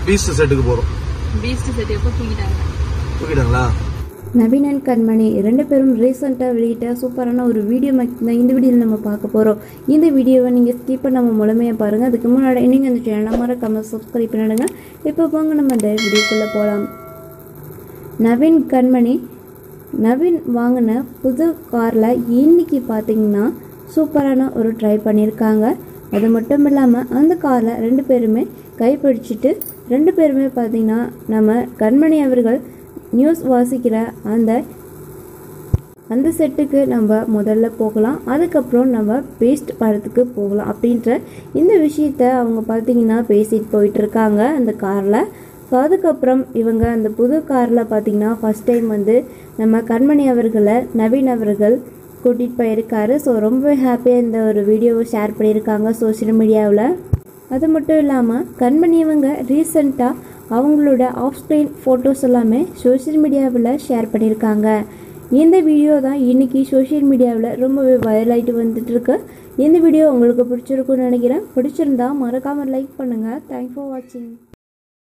Beast செட்டுக்கு போறோம் Beast set எப்போ தூக்கிட்டாங்க தூக்கிட்டாங்களா நவீன் அண்ட் கண்மணி ரெண்டு பேரும் ரீசெண்டாக வெளியிட்ட சூப்பரான ஒரு வீடியோ தான் இந்த வீடியோவில் நம்ம பார்க்க போகிறோம் இந்த வீடியோவை நீங்கள் ஸ்கிப் பண்ணாமல் முழுமையாக பாருங்கள் அதுக்கு முன்னாடி நீங்கள் அந்த சேனலை மறக்காம சப்ஸ்கிரைப் பண்ணிடுங்க இப்போ போங்க நம்ம அந்த வீடியோக்குள்ளே போகலாம் நவீன் கண்மணி நவீன் வாங்கின புது காரில் இன்னைக்கு பார்த்தீங்கன்னா சூப்பரான ஒரு ட்ரை பண்ணியிருக்காங்க அது மட்டும் இல்லாமல் அந்த காரில் ரெண்டு பேருமே கைப்பிடிச்சிட்டு ரெண்டு பேருமே பார்த்தீங்கன்னா நம்ம கண்மணி அவர்கள் நியூஸ் வாசிக்கிற அந்த அந்த செட்டுக்கு நம்ம முதல்ல போகலாம் அதுக்கப்புறம் நம்ம பேஸ்ட் படத்துக்கு போகலாம் அப்படின்ற இந்த விஷயத்த அவங்க பார்த்தீங்கன்னா பேசிட்டு போயிட்டு இருக்காங்க அந்த காரில் ஸோ அதுக்கப்புறம் இவங்க அந்த புது காரில் பார்த்தீங்கன்னா ஃபஸ்ட் டைம் வந்து நம்ம கண்மணி அவர்களை நவீன் அவர்கள் கூட்டிகிட்டு போயிருக்காரு ஸோ ரொம்ப ஹாப்பியாக இந்த ஒரு வீடியோவை ஷேர் பண்ணியிருக்காங்க சோஷியல் மீடியாவில் அது மட்டும் இல்லாமல் கண்மணி இவங்க ரீசெண்டாக அவங்களோட ஆஃப் ஸ்க்ரீன் ஃபோட்டோஸ் எல்லாமே சோஷியல் மீடியாவில் ஷேர் பண்ணியிருக்காங்க இந்த வீடியோ தான் இன்னைக்கு சோஷியல் மீடியாவில் ரொம்பவே வைரல் ஆகிட்டு வந்துட்டு இருக்கு இந்த வீடியோ உங்களுக்கு பிடிச்சிருக்குன்னு நினைக்கிறேன் பிடிச்சிருந்தா மறக்காமல் லைக் பண்ணுங்கள் தேங்க்ஸ் ஃபார் வாட்சிங்